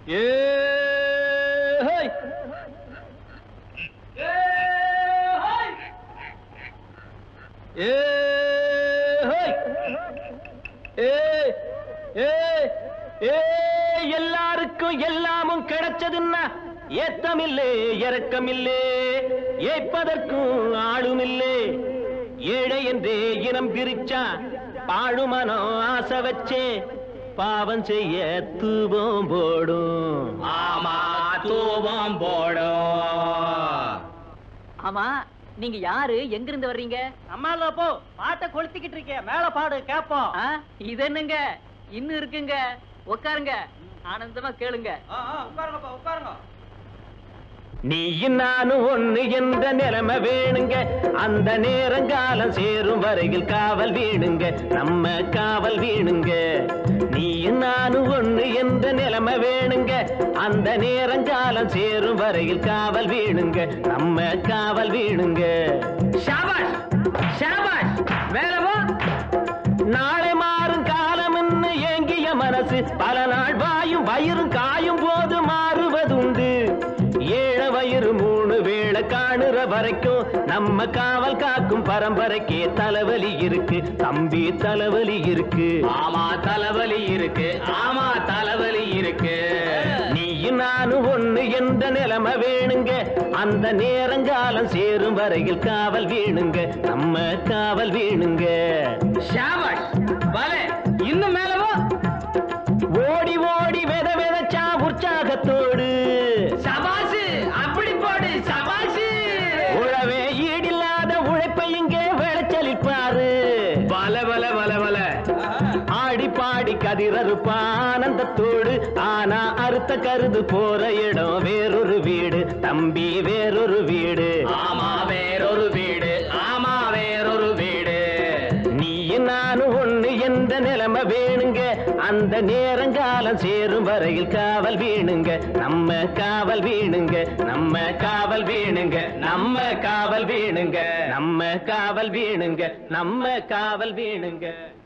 ஏ ஹை. ஏ ஹை. ஏ ஹை. ஏ ஏ ஏ எல்லாருக்கும் எல்லாமும் கிடைச்சதுன்னா ஏத்தமில்லே இறக்கமில்லே ஏற்பதற்கும் ஆளுமில்லே ஏழை என்றே இனம் பிரிச்சா பாழுமனோ ஆசை வச்சே பாவம் செய்ய தூபம் போடும் ஆமா தூபம் போடும் ஆமா நீங்க யாரு எங்க இருந்து வர்றீங்க அம்மால போ பாட்டை கொளுத்திக்கிட்டு இருக்கே மேல பாடு கேப்போம் ஆ, இது என்னங்க இன்னும் இருக்குங்க உட்காருங்க ஆனந்தமா கேளுங்க உட்காருங்கப்பா உட்காருங்க நீ நானும் ஒண்ணு என்ற நிலைமை வேணுங்க அந்த நேரங்காலம் சேரும் வரையில் காவல் வீணுங்க நம்ம காவல் வீணுங்க நீ நானும் ஒண்ணு என்ற நிலைமை வேணுங்க அந்த நேரங்காலம் சேரும் வரையில் காவல் வீணுங்க நம்ம காவல் வீணுங்க ஷாபாஷ் ஷாபாஷ் வேறவா நாளை மாறும் காலம்னு ஏங்கிய மனசு பல நாள் வாயும் வயிறும் காயும் போது மாறுவதுண்டு ஏழ வயிறு மூணு வேளை காணுற வரைக்கும் நம்ம காவல் காக்கும் பரம்பரைக்கே தலைவலி இருக்கு தம்பி தலைவலி இருக்கு ஆமா தலைவலி இருக்கு ஆமா தலைவலி இருக்கு நீயும் நானும் ஒண்ணு என்ற நிலைமை வேணுங்க அந்த நேரங்காலம் சேரும் வரையில் காவல் வேணுங்க நம்ம காவல் வேணுங்க ஷாபாஷ் பலே இன்னும் மேலவோ ஓடி ஓடி வெத வெதச்சா உற்சாகத்தோடு சபாசு அப்படி போடு சபாசு உழவே ஈடில்லாத உழைப்பை இங்கே விளைச்சலிப்பாரு பல பல பல பல ஆடி பாடி கதிரறுப்பா ஆனந்தத்தோடு ஆனா அறுத்த கருது போற இடம் வேறொரு வீடு தம்பி வேறொரு வீடு ஆமா வேறொரு வீடு ஆமா வேறொரு வீடு நீ நானும் ஒண்ணு எந்த நிலைமை வேணுங்க அந்த நேரங்காலம் சேரும் வரையில் காவல் வேணுங்க நம்ம காவல் வேணுங்க நம்ம காவல் வேணுங்க நம்ம காவல் வேணுங்க நம்ம காவல் வேணுங்க நம்ம காவல் வேணுங்க